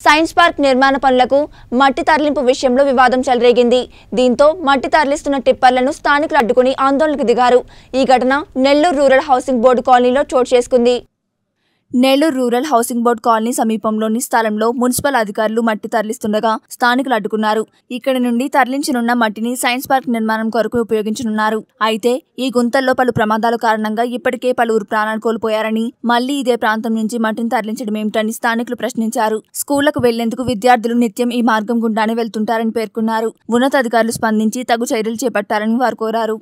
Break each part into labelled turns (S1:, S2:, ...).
S1: Science park నిర్మాణ పనులకు మట్టి తరలింపు విషయంలో వివాదం చెలరేగింది దీంతో మట్టి తరలిస్తున్న టిప్పర్లను స్థానికులు అడ్డుకుని ఆందోళనకు దిగారు ఈ ఘటన నెల్లూరు రూరల్ హౌసింగ్ బోర్డు కాలనీలో చోటు చేసుకుంది Nellore rural housing board colony సమీపంలోని స్థలంలో మున్సిపల్ అధికారులు మట్టి తరలిస్తుండగా స్థానికులు అడ్డుకున్నారు ఇక్కడి నుండి తరలించనున్న మట్టిని సైన్స్ పార్క్ నిర్మాణం కొరకు ఉపయోగించనున్నారు అయితే ఈ గుంతల్లో పలు ప్రమాదాల కారణంగా ఇప్పటికే పలువురు ప్రాణాలు కోల్పోయారని మళ్లీ ఇదే ప్రాంతం నుంచి మట్టిని తరలించడం ఏమిటని స్థానికులు ప్రశ్నించారు స్కూళ్లకు వెళ్లేందుకు విద్యార్థులు నిత్యం ఈ మార్గం గుండానే వెళ్తుంటారని పేర్కొన్నారు ఉన్నతాధికారులు స్పందించి తగు చర్యలు చేపట్టాలని వారు కోరారు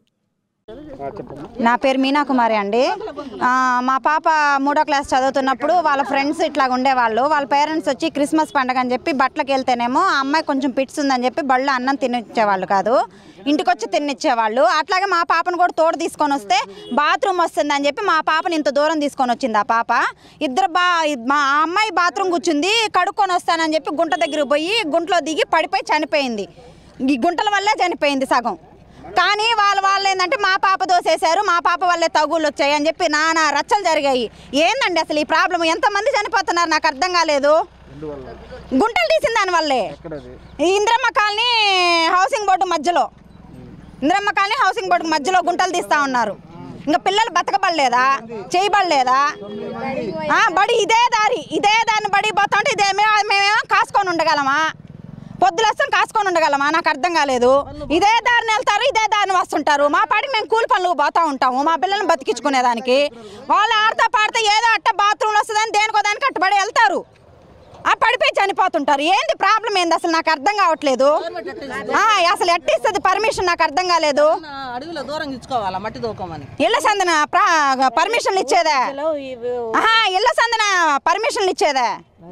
S2: నా పేరు మీనా కుమారి అండి ఆ, మా పాప మూడో క్లాస్ చదువుతున్నప్పుడు వాళ్ళ ఫ్రెండ్స్ ఇట్లా ఉండేవాళ్ళు వాళ్ళ పేరెంట్స్ వచ్చి క్రిస్మస్ పండగ అని చెప్పి బట్టలకు వెళ్తేనేమో ఆ అమ్మాయి కొంచెం పిట్స్ ఉందని చెప్పి బళ్ళు అన్నం తినిచ్చేవాళ్ళు కాదు ఇంటికి వచ్చి తినిచ్చేవాళ్ళు అట్లాగే మా పాపను కూడా తోడు తీసుకొని వస్తే బాత్రూమ్ వస్తుందని చెప్పి మా పాపని ఇంత దూరం తీసుకొని వచ్చింది ఆ పాప ఇద్దరు బా మా ఆ అమ్మాయి బాత్రూమ్ కూర్చుంది కడుక్కొని వస్తానని చెప్పి గుంట దగ్గరికి పోయి గుంటలో దిగి పడిపోయి చనిపోయింది ఈ గుంటల వల్లే చనిపోయింది సగం కానీ వాళ్ళ వాళ్ళు ఏంటంటే మా పాప దోసేశారు మా పాప వల్లే తగుళ్ళు వచ్చాయి అని చెప్పి నానా రచ్చలు జరిగాయి ఏందండి అసలు ఈ ప్రాబ్లం ఎంతమంది చనిపోతున్నారు నాకు అర్థం కాలేదు గుంటలు తీసిన దానివల్లే ఈ ఇంద్రమ్మ కాలనీ హౌసింగ్ బోర్డు మధ్యలో ఇంద్రమ్మ కాలనీ హౌసింగ్ బోర్డు మధ్యలో గుంటలు తీస్తా ఉన్నారు ఇంకా పిల్లలు బతకబడలేదా చేయబడలేదా ఆ, బడి ఇదే దారి ఇదే దారిని బడి పోతా ఉంటే ఇదే మే- మేమేమో కాసుకొని ఉండగలమా పొద్దులు వస్తాం కాసుకొని ఉండగలమా నాకు అర్థం కాలేదు ఇదే దారిని వెళ్తారు ఇదే దారిని వస్తుంటారు మా పాటికి మేము కూలి పనులు పోతా ఉంటాము మా పిల్లల్ని బతికించుకునేదానికి వాళ్ళు ఆడతా పాడితే ఏదో అట్ట బాత్రూమ్లో వస్తుందని దేనికో దానికి కట్టుబడి వెళ్తారు ఆ పడిపోయి చనిపోతుంటారు ఏంది ప్రాబ్లం ఏంది అసలు నాకు అర్థం కావట్లేదు ఆ, అసలు ఎట్టిస్తుంది పర్మిషన్ నాకు అర్థం కాలేదు
S3: నా అడవిలో దూరం ఇచ్చుకోవాలా మట్టి దూకమని
S2: ఇళ్ళ సందన ప్రా- పర్మిషన్లు ఇచ్చేదే ఆహా, ఇళ్ళ సందన పర్మిషన్లు ఇచ్చేదే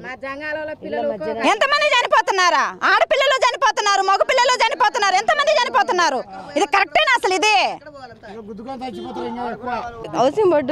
S2: ఎంతమంది చనిపోతున్నారా ఆడపిల్లలు చనిపోతున్నారు మగ పిల్లలు చనిపోతున్నారు ఎంతమంది చనిపోతున్నారు ఇది కరెక్టేనా అసలు ఇది
S4: housing board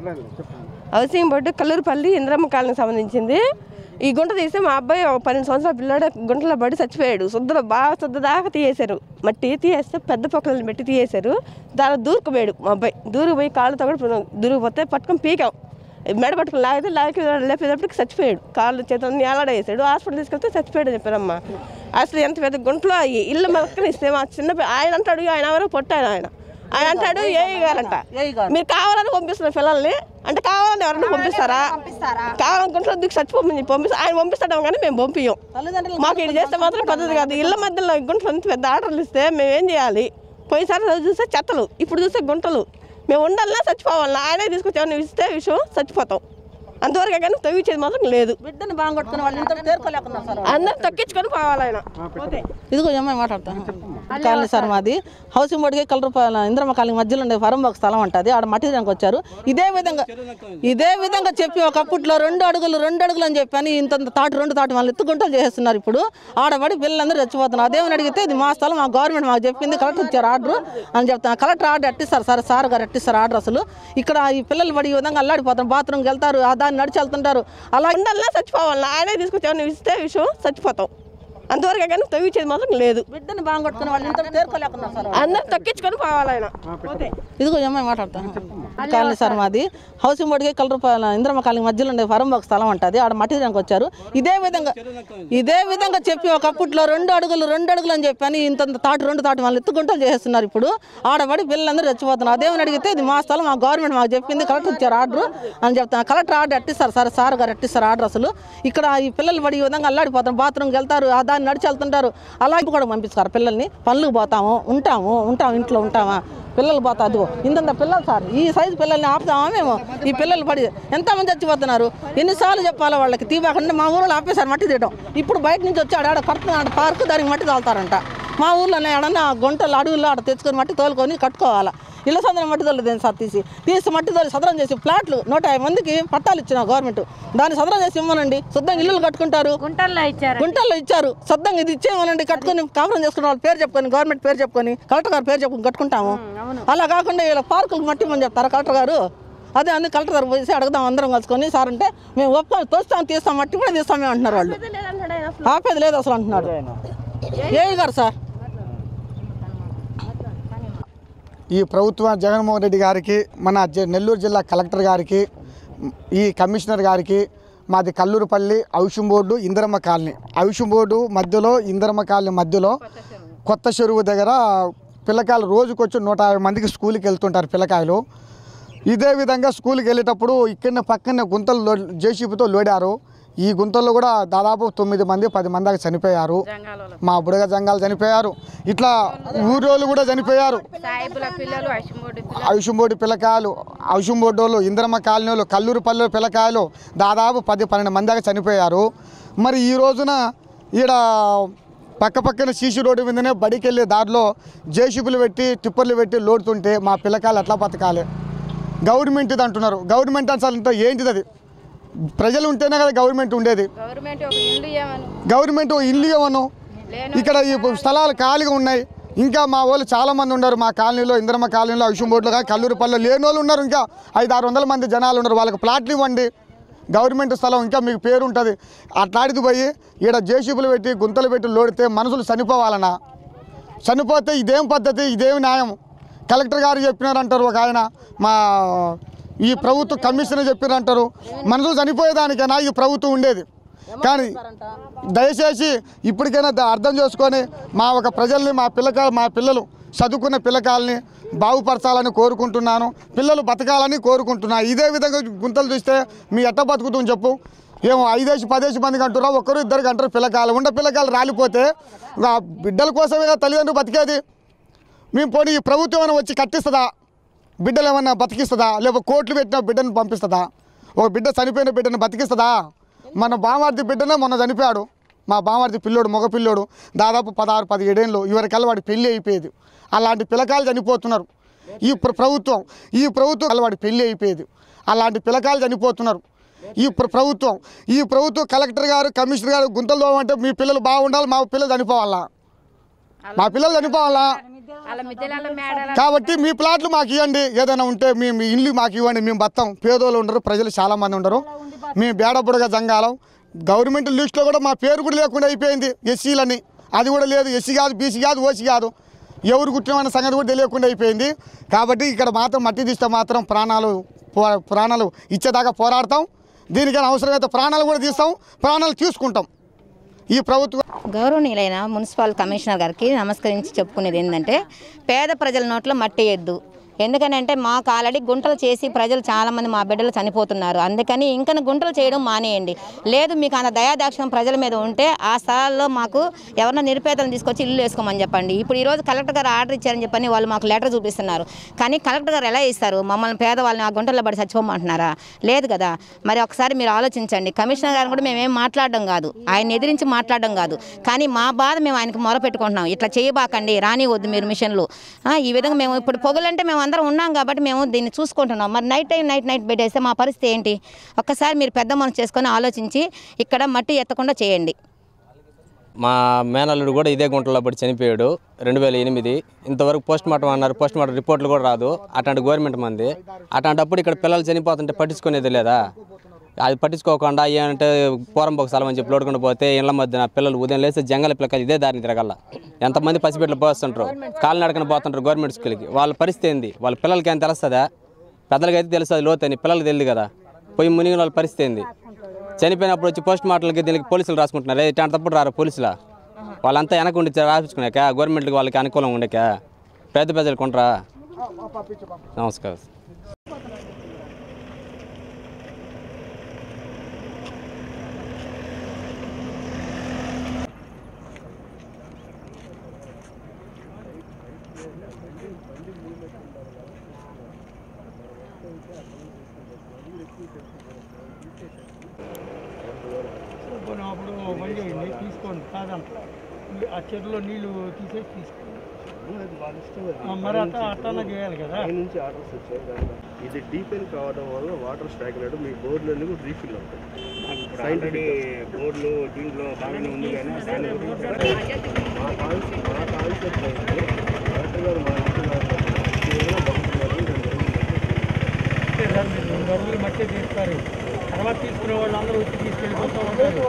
S4: housing board Kallurupalli Indiramma కాలనీకి సంబంధించింది ఈ గుంట తీస్తే మా అబ్బాయి ఒక పన్నెండు సంవత్సరాల పిల్లాడు గుంటలో పడి చచ్చిపోయాడు శుద్ధలో బాగా శుద్ధ దాకా తీయేశారు మట్టి తీయేస్తే పెద్ద పొక్కలను పెట్టి తీయేశారు దాని దూరుకుపోయాడు మా అబ్బాయి దూరిపోయి కాళ్ళతో కూడా దూరిపోతే పట్టుకొని పీకాం మెడ పట్టుకుని లాగితే లాగి లేపేటప్పటికి చచ్చిపోయాడు కాళ్ళు చేతులు ఏలాడేసాడు హాస్పిటల్ తీసుకెళ్తే చచ్చిపోయాడు అని చెప్పారమ్మా అసలు ఎంత పెద్ద గుంటలో ఈ ఇల్లు మొక్కని ఇస్తే మా చిన్న పి- ఆయన అంటాడు ఆయన ఎవరో పొట్టాడు ఆయన ఆయన అంటాడు ఏ గారంట
S3: ఏఈ గారు.
S4: మీరు కావాలని పంపిస్తున్నారు పిల్లల్ని అంటే కావాలని ఎవరైనా పంపిస్తారా కావాలని గుంట్లో దిక్కు చచ్చిపోమని పంపిస్తా ఆయన పంపిస్తాడు కానీ మేము పంపించాం
S3: తల్లిదండ్రులు
S4: మాకు ఇది చేస్తే మాత్రం పద్ధతి కాదు ఇళ్ళ మధ్యలో గుంటలు ఇంత పెద్ద ఆర్డర్లు ఇస్తే మేము ఏం చేయాలి పోయినసారి చూస్తే చెత్తలు ఇప్పుడు చూస్తే గుంటలు మేము ఉండాలన్నా చచ్చిపోవాలన్నా ఆయనే తీసుకొచ్చి ఏమైనా ఇస్తే విషయం చచ్చిపోతాం అంతవరకు కానీ తవ్వించేది మాత్రం లేదు
S3: బిడ్డని బాగొట్టుకుని వాళ్ళు ఇంత తేరుకోలేకున్నారు సార్
S4: అందరు తగ్గించుకొని పోవాలి ఆయన
S3: ఇదిగో ఏమై మాట్లాడతాను కాలనీ సార్ మాది హౌసింగ్ బోర్డుకి కలర్ ఇంద్రమ్మ కాలనీ మధ్యలో ఉండే ఫరం ఒక స్థలం ఉంటుంది ఆడ మట్టి దానికి వచ్చారు ఇదే విధంగా ఇదే విధంగా చెప్పి ఒకప్పట్లో రెండు అడుగులు రెండు అడుగులు అని చెప్పని ఇంత తాటు రెండు తాటు వాళ్ళు ఎత్తుగుంటలు చేస్తున్నారు ఇప్పుడు ఆడబడి పిల్లలందరూ చచ్చిపోతున్నారు అదేమని అడిగితే ఇది మా స్థలం మా గవర్నమెంట్ మాకు చెప్పింది కలెక్టర్ ఇచ్చారు ఆర్డర్ అని చెప్తాను కలెక్టర్ ఆర్డర్ ఎట్టిస్తారు సార్ సార్ గారు ఎట్టిస్తారు ఆర్డర్ అసలు ఇక్కడ ఈ పిల్లలు పడి ఈ విధంగా అల్లాడిపోతారు బాత్రూమ్కి వెళ్తారు ఆ దాన్ని నడిచి వెళ్తుంటారు అలా ఉండాలన్నా చచ్చిపోవాలన్నా ఆయనే తీసుకొచ్చి ఏమైనా ఇస్తే విషయం చచ్చిపోతాం అంతవరకు కానీ తవ్వించేది మాత్రం లేదు బిడ్డని బాగొట్టుకుని వాళ్ళు ఇంత తేరుకోలేకున్నారు సార్
S4: అందరు తగ్గించుకొని పోవాలి ఆయన
S3: ఇదిగో ఏమై మాట్లాడతాను కాలనీ సార్ మాది హౌసింగ్ బోర్డుకి కలర్ ఇంద్రమ్మ కాలనీ మధ్యలో ఉండే ఫరం ఒక స్థలం ఉంటుంది ఆడ మట్టి దానికి వచ్చారు ఇదే విధంగా ఇదే విధంగా చెప్పి ఒకప్పట్లో రెండు అడుగులు రెండు అడుగులు అని చెప్పని ఇంత తాటు రెండు తాటు వాళ్ళు ఎత్తుగుంటలు చేస్తున్నారు ఇప్పుడు ఆడబడి పిల్లలందరూ చచ్చిపోతున్నారు అదేమని అడిగితే ఇది మా స్థలం మా గవర్నమెంట్ మాకు చెప్పింది కలెక్టర్ ఇచ్చారు ఆర్డర్ అని చెప్తాను కలెక్టర్ ఆర్డర్ ఎట్టిస్తారు సార్ సార్ గారు ఎట్టిస్తారు ఆర్డర్ అసలు ఇక్కడ ఈ పిల్లలు పడి ఈ విధంగా అల్లాడిపోతారు బాత్రూమ్కి వెళ్తారు ఆ దాన్ని నడిచి వెళ్తుంటారు అలా ఇప్పుడు కూడా పంపిస్తారు పిల్లల్ని పనులకు పోతాము ఉంటాము ఉంటాం ఇంట్లో ఉంటామా పిల్లలు పోతా అదిగో ఇంత పిల్లలు సార్ ఈ సైజు పిల్లల్ని ఆపుతామా మేము ఈ పిల్లలు పడి ఎంతమంది చచ్చిపోతున్నారు ఎన్నిసార్లు చెప్పాలి వాళ్ళకి తీవాకంటే మా ఊళ్ళో ఆపేశారు మట్టి తీయడం ఇప్పుడు బయట నుంచి వచ్చి ఆడ కడుతున్నాడు పార్కు దానికి మట్టి తోలుతారంట మా ఊర్లో ఏడన్నా గుంటలు అడవుల్లో ఆడ తెచ్చుకొని మట్టి తోలుకొని కట్టుకోవాలా ఇళ్ళ సదరం మట్టి తోలేదు సార్ తీసి తీసి మట్టి తోలి సదరం చేసి ప్లాట్లు నూట యాభై మందికి పట్టాలు ఇచ్చిన గవర్నమెంట్ దాన్ని సదరం చేసి ఇవ్వనండి శుద్ధంగా ఇల్లులు కట్టుకుంటారు
S5: గుంటల్లో ఇచ్చారు
S3: గుంటల్లో ఇచ్చారు శుద్ధంగా ఇది ఇచ్చేయమనండి కట్టుకొని కాపురం చేసుకున్న వాళ్ళ పేరు చెప్పుకొని గవర్నమెంట్ పేరు చెప్పుకొని కలెక్టర్ గారు పేరు చెప్పుకొని కట్టుకుంటాము అలా కాకుండా ఇలా పార్కులకు మట్టి అని చెప్తారా కలెక్టర్ గారు అదే అన్ని కలెక్టర్ గారు పోయి అడుగుదాం అందరం కలుసుకొని సార్ అంటే మేము ఒప్పుకొని తోస్తాం తీస్తాం మట్టి కూడా తీస్తాం మేము అంటున్నారు వాళ్ళు ఆపేది లేదు అసలు అంటున్నాడు ఏ గారు సార్
S6: ఈ ప్రభుత్వ జగన్మోహన్ రెడ్డి గారికి మన జ- నెల్లూరు జిల్లా కలెక్టర్ గారికి ఈ కమిషనర్ గారికి మాది Kallurupalli housing board Indiramma colony housing board మధ్యలో ఇందిరమ్మ కాలనీ మధ్యలో కొత్త చెరువు దగ్గర పిల్లకాయలు రోజుకొచ్చి నూట యాభై మందికి స్కూల్కి వెళ్తుంటారు పిల్లకాయలు ఇదే విధంగా స్కూల్కి వెళ్ళేటప్పుడు ఇక్కడనే పక్కనే గుంతలు లో జేసీబీతో లోడారు ఈ గుంతల్లో కూడా దాదాపు తొమ్మిది మంది పది మంది దాకా చనిపోయారు మా బుడగ జంగాలు చనిపోయారు ఇట్లా ఊరోళ్ళు కూడా చనిపోయారు అవుషంబోడి పిల్లకాయలు అవుషంబోడి వాళ్ళు ఇంద్రమ్మ కాలనీలు కల్లూరు పల్లె పిల్లకాయలు దాదాపు పది పన్నెండు మంది దాకా చనిపోయారు మరి ఈ రోజున ఈడ పక్క పక్కన సీసీ రోడ్డు మీదనే బడికి వెళ్ళే దారిలో జేసీబీలు పెట్టి టిప్పర్లు పెట్టి లోడుతుంటే మా పిల్లకాయలు ఎట్లా బతకాలి గవర్నమెంట్ ఇది అంటున్నారు గవర్నమెంట్ అసలు ఇంత ఏంటిది అది ప్రజలు ఉంటేనే కదా గవర్నమెంట్ ఉండేది
S5: గవర్నమెంట్ ఒక ఇల్లు ఇవ్వమను
S6: గవర్నమెంట్ ఓ ఇల్లు ఇవ్వను ఇక్కడ ఈ స్థలాలు ఖాళీగా ఉన్నాయి ఇంకా మా వాళ్ళు చాలా మంది ఉన్నారు మా కాలనీలో ఇంద్రమ్మ కాలనీలో అవిషంబోట్లో కానీ కల్లూరు పల్లె లేని వాళ్ళు ఉన్నారు ఇంకా ఐదు ఆరు వందల మంది జనాలు ఉన్నారు వాళ్ళకి ప్లాట్లు ఇవ్వండి గవర్నమెంట్ స్థలం ఇంకా మీకు పేరు ఉంటుంది అట్లాంటిది పోయి ఈడ జేసీబీలు పెట్టి గుంతలు పెట్టి లోడితే మనుషులు చనిపోవాలనా చనిపోతే ఇదేం పద్ధతి ఇదేం న్యాయం కలెక్టర్ గారు చెప్పినారంటారు ఒక ఆయన మా ఈ ప్రభుత్వ కమిషనర్ చెప్పినారంటారు మనుషులు చనిపోయేదానికైనా ఈ ప్రభుత్వం ఉండేది కానీ దయచేసి ఇప్పటికైనా ద- అర్థం చేసుకొని మా ఒక ప్రజల్ని మా పిల్లక మా పిల్లలు చదువుకున్న పిల్లకాలని బాగుపరచాలని కోరుకుంటున్నాను పిల్లలు బతకాలని కోరుకుంటున్నా ఇదే విధంగా గుంతలు చూస్తే మీ ఎట్ట బతుకుతుంది చెప్పు ఏమో ఐదేసి పదేసి మందికి అంటున్నా ఒక్కరు ఇద్దరికి అంటారు పిల్లకాయలు ఉండ పిల్లకాయలు రాలిపోతే ఇంకా బిడ్డల కోసమే కదా తల్లిదండ్రులు బతికేది మేము పోనీ ఈ ప్రభుత్వం ఏమైనా వచ్చి కట్టిస్తుందా బిడ్డలు ఏమన్నా బతికిస్తుందా లేకపోతే కోట్లు పెట్టిన బిడ్డను పంపిస్తుందా ఒక బిడ్డ చనిపోయిన బిడ్డను బతికిస్తుందా మన బామార్ది బిడ్డనే మొన్న చనిపోయాడు మా బామార్ది పిల్లోడు మగ పిల్లోడు దాదాపు పదహారు పదిహేడేళ్ళు ఇవరికల్లా వాడి పెళ్ళి అయిపోయేది అలాంటి పిల్లకాయలు చనిపోతున్నారు ఈ ప్ర- ప్రభుత్వం ఈ ప్రభుత్వం వాడి పెళ్ళి అయిపోయేది అలాంటి పిల్లకాయలు చనిపోతున్నారు ఈ ప్ర- ప్రభుత్వం ఈ ప్రభుత్వం కలెక్టర్ గారు కమిషనర్ గారు గుంతలు తోమంటే మీ పిల్లలు బాగుండాలి మా పిల్లలు చనిపోవాలా మా పిల్లలు చనిపోవాలా
S5: వాళ్ళ మిద్దెల మేడల
S6: కాబట్టి మీ ప్లాట్లు మాకు ఇవ్వండి ఏదైనా ఉంటే మీ మీ ఇల్లు మాకు ఇవ్వండి మేము బతాం పేదోళ్ళు ఉండరు ప్రజలు చాలా మంది ఉండరు మేము బేడబుడగా జంగాలం గవర్నమెంట్ లిస్ట్లో కూడా మా పేరు కూడా లేకుండా అయిపోయింది ఎస్సీలని అది కూడా లేదు ఎస్సీ కాదు బీసీ కాదు ఓసీ కాదు ఎవరు కుట్టినమైన సంగతి కూడా తెలియకుండా అయిపోయింది కాబట్టి ఇక్కడ మాత్రం మట్టి తీస్తే మాత్రం ప్రాణాలు పో- ప్రాణాలు ఇచ్చేదాకా పోరాడతాం దీనికైనా అవసరమైతే ప్రాణాలు కూడా తీస్తాం ప్రాణాలు తీసుకుంటాం ఈ ప్రభుత్వం
S7: గౌరవనీయులైన మున్సిపల్ కమిషనర్ గారికి నమస్కరించి చెప్పుకునేది ఏంటంటే పేద ప్రజల నోట్లో మట్టేయద్దు ఎందుకనంటే మాకు ఆల్రెడీ గుంటలు చేసి ప్రజలు చాలామంది మా బిడ్డలు చనిపోతున్నారు అందుకని ఇంకా గుంటలు చేయడం మానేయండి లేదు మీకు అంత దయాదాక్షిణం ప్రజల మీద ఉంటే ఆ స్థలాల్లో మాకు ఎవరన్నా నిరుపేదలను తీసుకొచ్చి ఇల్లు వేసుకోమని చెప్పండి ఇప్పుడు ఈరోజు కలెక్టర్ గారు ఆర్డర్ ఇచ్చారని చెప్పని వాళ్ళు మాకు లెటర్ చూపిస్తున్నారు కానీ కలెక్టర్ గారు ఎలా ఇస్తారు మమ్మల్ని పేదవాళ్ళని ఆ గుంటల్లో పడి చచ్చిపోమంటున్నారా లేదు కదా మరి ఒకసారి మీరు ఆలోచించండి కమిషనర్ గారిని కూడా మేమేం మాట్లాడడం కాదు ఆయన ఎదిరించి మాట్లాడడం కాదు కానీ మా బాధ మేము ఆయనకి మొర పెట్టుకుంటున్నాం ఇట్లా చేయబాకండి రానివద్దు మీరు మిషన్లు ఆ, ఈ విధంగా మేము ఇప్పుడు పొగలంటే మేము అందరం ఉన్నాం కాబట్టి మేము దీన్ని చూసుకుంటున్నాం మరి నైట్ టైం నైట్ నైట్ పెట్టేస్తే మా పరిస్థితి ఏంటి ఒక్కసారి మీరు పెద్ద మనసు చేసుకొని ఆలోచించి ఇక్కడ మట్టి ఎత్తకుండా చేయండి
S8: మా మేనల్లుడు కూడా ఇదే గుంటలో పడి చనిపోయాడు రెండు వేల ఎనిమిది ఇంతవరకు పోస్ట్ మార్టం అన్నారు పోస్ట్ మార్టం రిపోర్ట్లు కూడా రాదు అట్లాంటి గవర్నమెంట్ మంది అట్లాంటప్పుడు ఇక్కడ పిల్లలు చనిపోతుంటే పట్టించుకునేది లేదా అది పట్టించుకోకుండా ఏంటంటే పోరం ఒక స్థలం అని చెప్పి లోడుకుండా పోతే ఇళ్ళ మధ్యన పిల్లలు ఉదయం లేస్తే జంగల పిల్లకాయలు ఇదే దారిని తిరగల ఎంతమంది పసిబిడ్డలు పోస్తుంటారు కాళ్ళు నడకన పోతుంటారు గవర్నమెంట్ స్కూల్కి వాళ్ళ పరిస్థితి ఏంది వాళ్ళ పిల్లలకి ఏం తెలుస్తుందా పెద్దలకి అయితే తెలుస్తుంది లోతని పిల్లలకి తెలియదు కదా పోయి మునిగిన వాళ్ళ పరిస్థితి ఏంది చనిపోయినప్పుడు వచ్చి పోస్ట్ మార్టంలకి దీనికి పోలీసులు రాసుకుంటున్నారు ఇట్లాంటప్పుడు రారు పోలీసులా వాళ్ళంతా వెనక ఉండి రాపించుకున్నాక గవర్నమెంట్కి వాళ్ళకి అనుకూలం ఉండక పేద ప్రజలు కొంటరా నమస్కారం
S9: అప్పుడు పని చేయండి తీసుకోండి కాదంట ఆ చెరువులో నీళ్లు తీసేసి తీసుకోండి ఆ, మరి అట్లా అట్లా చేయాలి కదా
S10: నుంచి ఆర్డర్స్ వచ్చాయి దాంట్లో ఇది డీపెన్ కావడం వల్ల వాటర్ స్టాగ్నేట్ మీ బోర్డులన్నీ కూడా రీఫిల్ అవుతాయి ఆల్రెడీ బోర్డులు దీంట్లో బాగానే ఉంది కానీ దాని గురించి మా కాన్సెప్ట్ మా కాన్సెప్ట్ అయితే కలెక్టర్ గారు మా
S9: అంతే సార్ మీరు రెండు రోజులు మట్టి తీస్తారు తర్వాత తీసుకునే వాళ్ళు అందరూ వచ్చి తీసుకెళ్ళిపోతూ ఉంటారు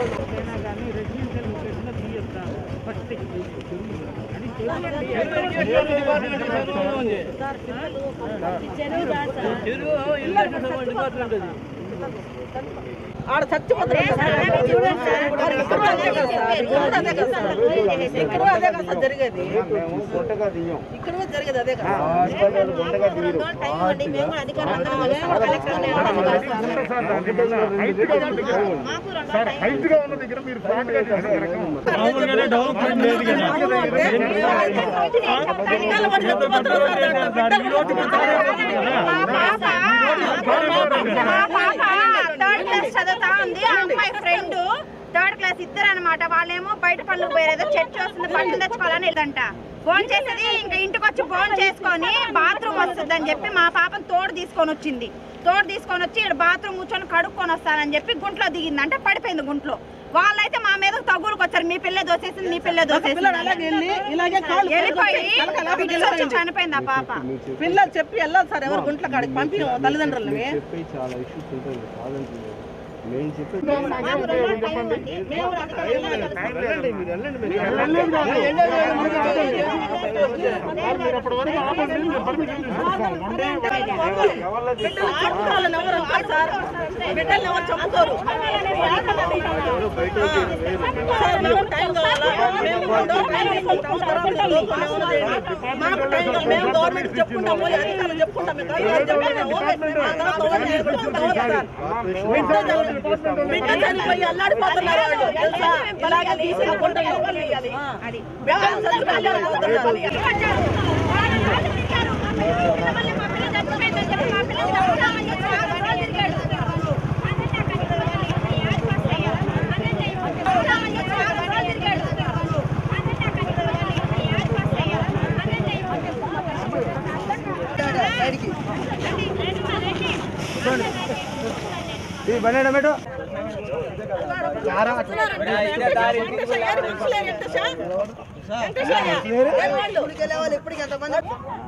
S9: చెరువు
S3: ఆడ చచ్చిపోతున్నారు సార్. మరి ఇక్కడ అదే కదా సార్. ఇక్కడ అదే కదా సార్. ఇక్కడ అదే కదా సార్ జరిగేది
S10: మేము గుంటగా తీయం
S3: ఇక్కడ కూడా జరిగేది అదే కదా
S10: హాస్పిటల్ గుంటగా తీయరు
S9: మామూలుగానే డెవలప్మెంట్ లేదు కదా
S3: పిల్లలు మరి చచ్చిపోతున్నారు సార్.
S9: ఈ రోజు
S2: థర్డ్ క్లాస్ చదువుతా ఉంది ఆ అమ్మాయి ఫ్రెండ్ థర్డ్ క్లాస్ ఇద్దరు అనమాట వాళ్ళేమో బయట పనులు పోయేదో చర్చ్ వస్తుంది పనులు తెచ్చుకోవాలని లేదంట ఫోన్ చేసేది ఇంకా ఇంటికి వచ్చి ఫోన్ చేసుకొని బాత్రూమ్ వస్తుందని చెప్పి మా పాపను తోడు తీసుకొని వచ్చింది తోడు తీసుకొని వచ్చి ఇక్కడ బాత్రూమ్ కూర్చొని కడుక్కొని వస్తానని చెప్పి గుంట్లో దిగింది అంటే పడిపోయింది గుంట్లో వాళ్ళైతే మా మీద తగులుకు వచ్చారు మీ పిల్ల దోసేసింది మీ పిల్ల
S3: పిల్లలు అలాగే వెళ్ళి ఇలాగే కాళ్ళు
S2: వెళ్ళిపోయి
S3: కలక అలా
S2: పిచ్చి
S3: వెళ్ళిపోయింది.
S2: వచ్చి చనిపోయింది ఆ పాప
S3: పిల్లలు చెప్పి వెళ్ళదు సార్ ఎవరు గుంట్ల కాడికి పంపి తల్లిదండ్రులని
S10: చెప్పి చాలా ఇష్యూస్ ఉంటుంది కాదంటున్నారు నేను చెప్పి వెళ్ళండి మీరు వెళ్ళండి మీరు
S3: చంపుకోవాలని ఎవరు అంటారు సార్ బిడ్డల్ని ఎవరు చంపుకోరు సార్ మాకు టైం కావాలా మేము కూడా టైం తీసుకుంటాం తర్వాత లోపల ఎవరు చేయండి. మాకు టైం కావాలి మేము గవర్నమెంట్ చెప్పుకుంటాము అధికారులు చెప్పుకుంటాము మీకు అధికారులు చెప్పుకుంటాము మా తర్వాత ఎవరు చేసుకుంటాము సార్ బిడ్డ చని- బిడ్డ చనిపోయి అల్లాడిపోతున్నారు వాళ్ళు తెలుసా ఇలాగే తీసుకుంటాం బిడ్డలు చనిపోయి అల్లాడిపోతున్నారు ఇప్పటికి ఎంతమంది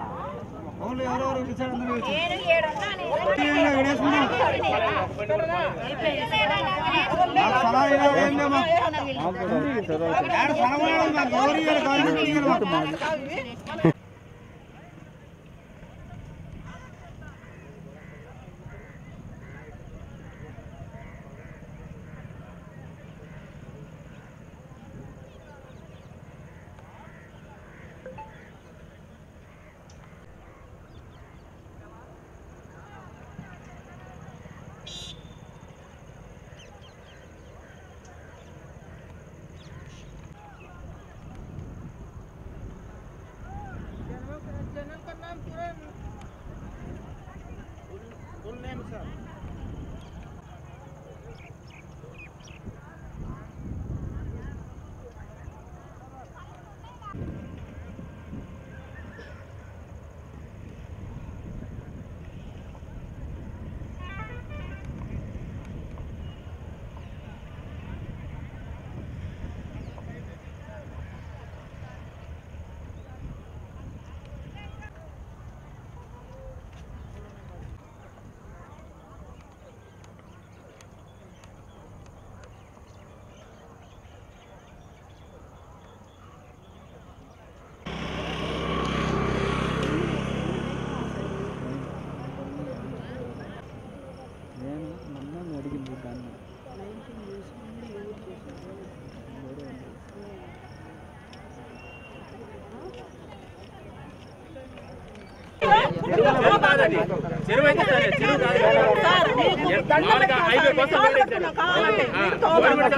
S3: సార్ మీకు దండ పెట్టుకోవాలి సార్, మీకు కాళ్ళు పెట్టుకున్నాం కావాలంటే మీరు తోబాకండి.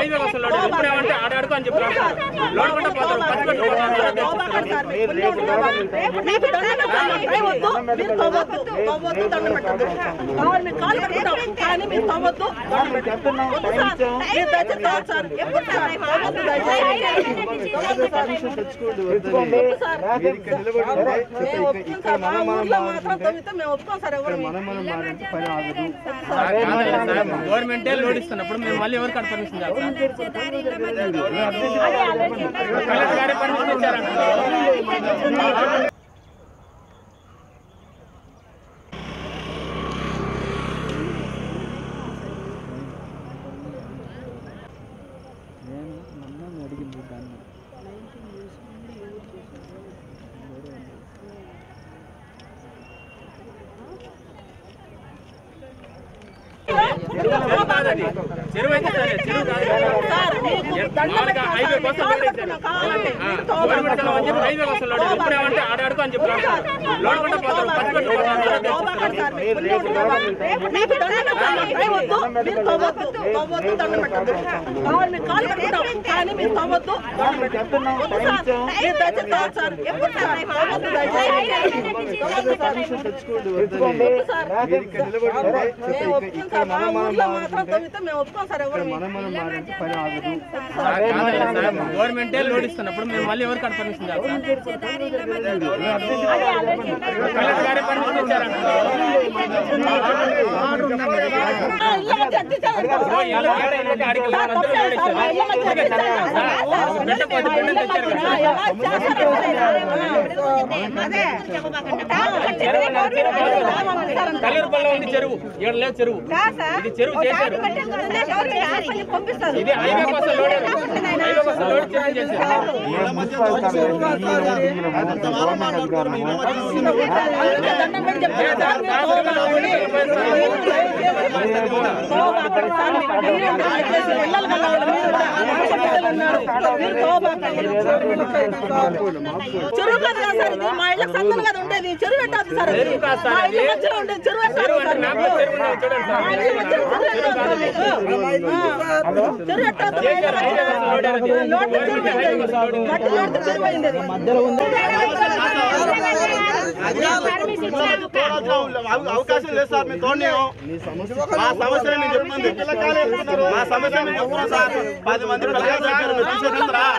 S3: తోబాకండి సార్, మీకు పుణ్యం ఉంటుంది. మీకు దండ పెట్టాలి. టైం వద్దు, మీరు తోవద్దు. తోవద్దు, దండం పెట్టద్దు. కావాలి, మీకు కాళ్ళు పెట్టుకుంటాం. కానీ మీరు తోవద్దు, దండం పెట్టద్దు. వద్దు సార్, మీరు దయచేసి తోవద్దు సార్. ఎప్పుడు సార్? తోవద్దు దయచేసి. తోవద్దు సార్.
S10: తెచ్చుకోండి
S3: వద్దు సార్.
S10: మీరు ఇక్కడ నిలబడి ఉంటే చెప్పే
S3: మేము
S10: ఇక్కడ-
S3: ఒప్పుకోం
S10: ఇక్కడ
S3: సార్. మా
S10: మనం మనం
S3: ఊర్లో మాత్రం
S10: మాట్లాడుకుంటే
S3: తవ్వితే మేము ఒప్పుకోం సార్ ఎవరు
S10: మనం మనం మాట్లాడితే పని ఆగదు
S11: గవర్నమెంటే లోడ్ ఇస్తున్నప్పుడు మేము మళ్ళీ ఎవరికి అక్కడ పర్మిషన్ చేస్తాం కలెక్టర్ గారే పర్మిషన్ ఇచ్చారంట చెరువు కాదు అది. చెరువు అయితే సరే చెరువు కాదు మామూలుగా హైవే కోసం లోడ్ వేశారు. ఆ, గవర్నమెంట్ స్థలం అని చెప్పి హైవే కోసం లోడ్ వేశారు. ఇప్పుడు ఏమంటే ఆడాడుకో అని చెప్పి లోడ్ వేశారు. లోడ్ కూడా పోతారు పచ్చి పెట్టి పోతారు.
S3: మీకు దండం పెట్టాలి. ఏ వద్దు, మీరు తవ్వొద్దు. తవ్వొద్దు, దండం పెట్టొద్దు. కావాలి, మీరు కాలు పెట్టుకుంటాం. కానీ మీరు తవ్వొద్దు, దండం పెట్టొద్దు. వద్దు సార్. మీరు దయచేసి తవ్వద్దు సార్. ఎప్పుడు సార్? తవ్వొద్దు దయచేసి. తవ్వొద్దు సార్. వద్దు సార్. మేము ఒప్పుకోం సార్. మా ఊర్లో మాత్రం తవ్వితే మేము ఒప్పుకోం సార్ ఎవరు
S11: గవర్నమెంటే లోడ్ ఇస్తున్నప్పుడు మేము మళ్ళీ ఎవరికి అక్కడ పర్మిషన్ చేస్తాం కలెక్టర్ గారే పర్మిషన్ ఇచ్చారంట ఓ, ఇలా ఏడ ఇళ్ళకి ఆడికి ఇలా మధ్యలో లోడ్ ఇచ్చారు. పెట్టకపోతే బిడ్డలు తెచ్చారు కదా. కల్లూరుపల్లిలో ఉంది చెరువు ఇక్కడ లేదు చెరువు ఇది చెరువు చేశారు ఇది హైవే కోసం లోడ్ హైవే కోసం లోడ్ చెరువు చేశారు
S3: చెరువు కాదు కదా సార్ ఇది మా ఇళ్ళ సందలు కదా ఉండేది చెరువు పెట్టాలి సార్ అది.
S11: చెరువు కాదు సార్
S3: మా ఇళ్ళ
S11: అది.
S3: మధ్యలో ఉండేది చెరువు పెట్టాలి
S11: చెరువు
S3: సార్
S11: అంటే నాకు కూడా చెరువు ఉన్నది చూడండి సార్
S3: మా ఇళ్ళ మధ్యలో చెరువు పెట్టాలి సార్. చెరువు పెట్టాలి
S11: చేశారు హైవే కోసం లోడ్ అది. గవర్నమెంట్ హైవే కోసం లోడ్ ఉంది.
S3: మట్టి లోటు చెరువు అయింది అది.
S10: అవకాశం లేదు సార్ మేము తోడలేము మా సమస్య నేను చెప్తుంది మా సమస్య నేను చెప్తున్నాను సార్ పది మంది పిల్లలు చనిపోయారు. మీరు తీసుకెళ్తారా?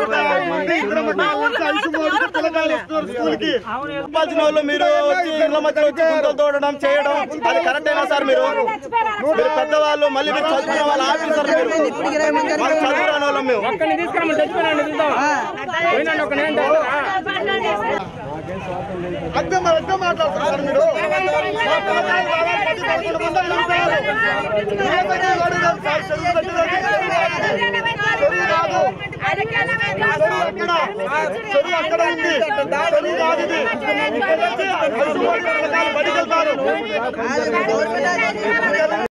S10: చెప్పాల్సిన వాళ్ళు మీరు వచ్చి ఇళ్ళ మధ్య వచ్చి గుంతలు తోడడం చేయడం అది కరెక్టేనా సార్ మీరు మీరు పెద్దవాళ్ళు మళ్ళీ మీరు చదువుకున్న వాళ్ళు ఆఫీసర్ మీరు మాకు చదువు రాని వాళ్ళం మేము
S11: ఒక్కడిని తీసుకురమ్మని చచ్చిపోయినండి చూద్దాం పోయినండి ఒక నేను
S6: అద్దె మరి అద్దె మాట్లాడుతున్నారు మీరు మా పిల్లకాయలు రావాలి, పది పదకొండు మంది చనిపోయారు. ఏ పెద్ద వాడు కాదు సార్, చెరువు పెట్టినది. చెరువు కాదు. చెరువు ఎక్కడ? చెరువు అక్కడ ఉంది చెరువు కాదు ఇది. ఇక్కడ నుంచి ఐదు మంది పిల్లకాయలు బడికి వెళ్తారు